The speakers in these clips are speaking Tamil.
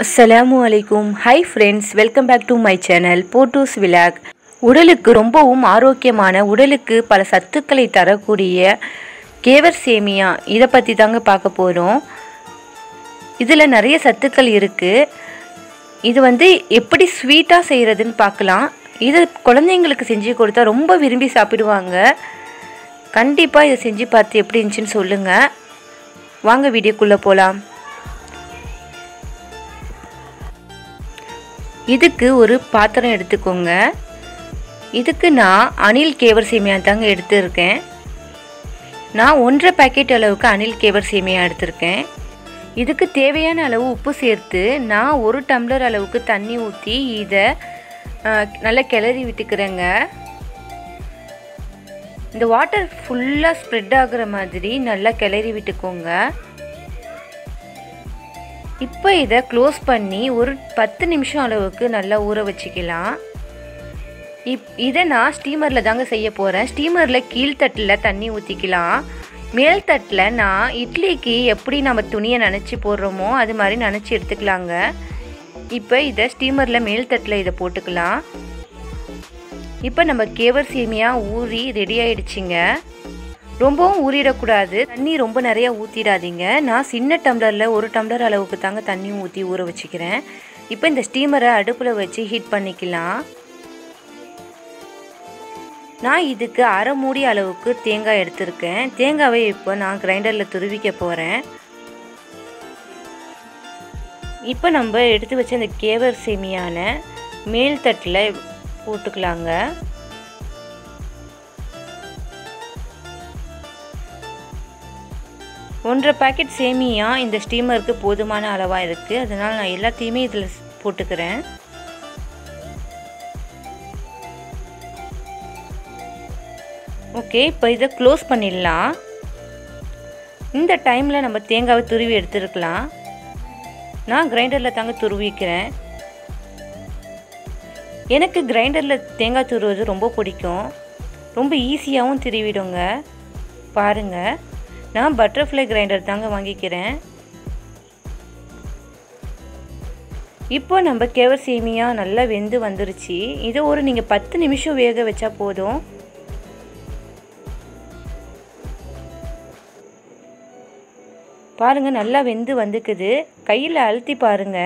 அஸ்ஸலாமு அலைக்கும் hi friends welcome back to my channel போட்டூஸ் விலாக் உடலுக்கு ரொம்பவும் ஆரோக்கியமான உடலுக்கு பல சத்துக்களை தரக்கூடிய கேவர் சேமியா இதை பற்றி தாங்க பார்க்க போகிறோம் இதில் நிறைய சத்துக்கள் இருக்குது இது வந்து எப்படி ஸ்வீட்டாக செய்கிறதுன்னு பார்க்கலாம் இது குழந்தைங்களுக்கு செஞ்சு கொடுத்தா ரொம்ப விரும்பி சாப்பிடுவாங்க கண்டிப்பாக இதை செஞ்சு பார்த்து எப்படி இருந்துச்சுன்னு சொல்லுங்கள் வாங்க வீடியோக்குள்ளே போகலாம் இதுக்கு ஒரு பாத்திரம் எடுத்துக்கோங்க இதுக்கு நான் அணில் கேவர் சேமியா தாங்க எடுத்திருக்கேன் நான் ஒன்றரை பேக்கெட் அளவுக்கு அணில் கேவர் சேமியா எடுத்திருக்கேன் இதுக்கு தேவையான அளவு உப்பு சேர்த்து நான் ஒரு டம்ளர் அளவுக்கு தண்ணி ஊற்றி இதை நல்லா கிளறி விட்டுக்கிறேங்க இந்த வாட்டர் ஃபுல்லாக ஸ்ப்ரெட் ஆகுற மாதிரி நல்லா கிளறி விட்டுக்கோங்க இப்போ இதை க்ளோஸ் பண்ணி ஒரு பத்து நிமிஷம் அளவுக்கு நல்லா ஊற வச்சுக்கலாம் இப் இதை நான் ஸ்டீமரில் தாங்க செய்ய போகிறேன் ஸ்டீமரில் கீழ்த்தட்டில் தண்ணி ஊற்றிக்கலாம் மேல் தட்டில் நான் இட்லிக்கு எப்படி நம்ம துணியை நனைச்சி போடுறோமோ அது மாதிரி நனைச்சி எடுத்துக்கலாங்க இப்போ இதை ஸ்டீமரில் மேல் தட்டில் இதை போட்டுக்கலாம் இப்போ நம்ம கேவர் சேமியா ஊறி ரெடி ஆயிடுச்சுங்க ரொம்பவும் ஊறிடக்கூடாது தண்ணி ரொம்ப நிறையா ஊற்றிடாதீங்க நான் சின்ன டம்ளரில் ஒரு டம்ளர் அளவுக்கு தாங்க தண்ணி ஊற்றி ஊற வச்சுக்கிறேன் இப்போ இந்த ஸ்டீமரை அடுப்பில் வச்சு ஹீட் பண்ணிக்கலாம் நான் இதுக்கு அரை மூடி அளவுக்கு தேங்காய் எடுத்திருக்கேன் தேங்காவை இப்போ நான் கிரைண்டரில் துருவிக்க போகிறேன் இப்போ நம்ம எடுத்து வச்ச இந்த கேவர் சேமியான மேல் தட்டில் போட்டுக்கலாங்க ஒன்றரை பேக்கெட் சேமியா இந்த ஸ்டீமருக்கு போதுமான அளவாக இருக்குது அதனால் நான் எல்லாத்தையுமே இதில் போட்டுக்கிறேன் ஓகே இப்போ இதை க்ளோஸ் பண்ணிடலாம் இந்த டைமில் நம்ம தேங்காவை துருவி எடுத்துருக்கலாம் நான் கிரைண்டரில் தாங்க துருவிக்கிறேன் எனக்கு கிரைண்டரில் தேங்காய் துருவது ரொம்ப பிடிக்கும் ரொம்ப ஈஸியாகவும் திருவிடுங்க பாருங்கள் நான் பட்டர்ஃப்ளை கிரைண்டர் தாங்க வாங்கிக்கிறேன் இப்போ நம்ம கேவர் சேமியா நல்லா வெந்து வந்துருச்சு இதை ஒரு நீங்கள் பத்து நிமிஷம் வேக வச்சா போதும் பாருங்க நல்லா வெந்து வந்துக்குது கையில் அழுத்தி பாருங்க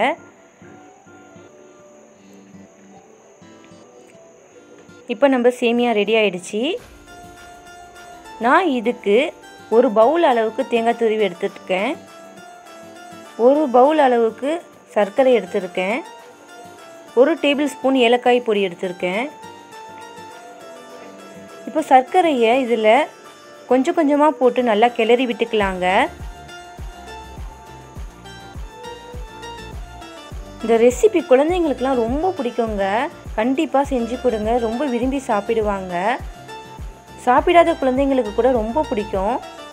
இப்போ நம்ம சேமியா ரெடி ஆயிடுச்சு நான் இதுக்கு ஒரு பவுல் அளவுக்கு தேங்காய் துருவி எடுத்துருக்கேன் ஒரு பவுல் அளவுக்கு சர்க்கரை எடுத்திருக்கேன் ஒரு டேபிள் ஸ்பூன் ஏலக்காய் பொடி எடுத்திருக்கேன் இப்போ சர்க்கரையை இதில் கொஞ்சம் கொஞ்சமாக போட்டு நல்லா கிளறி விட்டுக்கலாங்க இந்த ரெசிபி குழந்தைங்களுக்கெலாம் ரொம்ப பிடிக்குங்க கண்டிப்பாக செஞ்சு கொடுங்க ரொம்ப விரும்பி சாப்பிடுவாங்க சாப்பிடாத குழந்தைங்களுக்கு கூட ரொம்ப பிடிக்கும்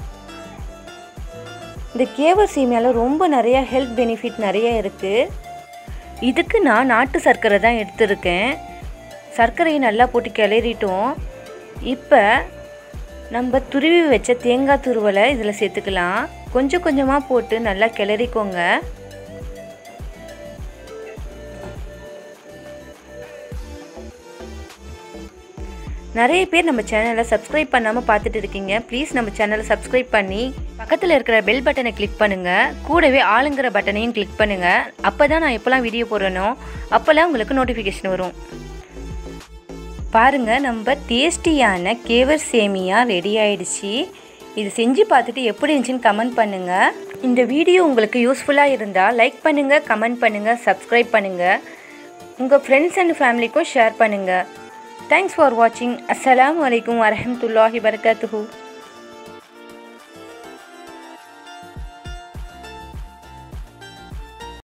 இந்த கேவர் சேமியாவில் ரொம்ப நிறையா ஹெல்த் பெனிஃபிட் நிறைய இருக்குது இதுக்கு நான் நாட்டு சர்க்கரை தான் எடுத்திருக்கேன் சர்க்கரையை நல்லா போட்டு கிளறிட்டோம் இப்போ நம்ம துருவி வச்ச தேங்காய் துருவலை இதில் சேர்த்துக்கலாம் கொஞ்சம் கொஞ்சமாக போட்டு நல்லா கிளறிக்கோங்க நிறைய பேர் நம்ம சேனலை சப்ஸ்கிரைப் பண்ணாமல் பார்த்துட்டு இருக்கீங்க ப்ளீஸ் நம்ம சேனலை சப்ஸ்கிரைப் பண்ணி பக்கத்தில் இருக்கிற பெல் பட்டனை கிளிக் பண்ணுங்கள் கூடவே ஆளுங்கிற பட்டனையும் கிளிக் பண்ணுங்கள் அப்போ தான் நான் எப்போல்லாம் வீடியோ போடுறேனோ அப்போல்லாம் உங்களுக்கு நோட்டிஃபிகேஷன் வரும் பாருங்கள் நம்ம டேஸ்டியான கேவர் சேமியா ரெடி ஆயிடுச்சு இது செஞ்சு பார்த்துட்டு எப்படி இருந்துச்சுன்னு கமெண்ட் பண்ணுங்கள் இந்த வீடியோ உங்களுக்கு யூஸ்ஃபுல்லாக இருந்தால் லைக் பண்ணுங்கள் கமெண்ட் பண்ணுங்கள் சப்ஸ்கிரைப் பண்ணுங்கள் உங்கள் ஃப்ரெண்ட்ஸ் அண்ட் ஃபேமிலிக்கும் ஷேர் பண்ணுங்கள் தேங்க்ஸ் ஃபார் வாட்சிங் அஸ்ஸலாமு அலைக்கும் வரமத்துல்லாஹி வரகாத்துஹூ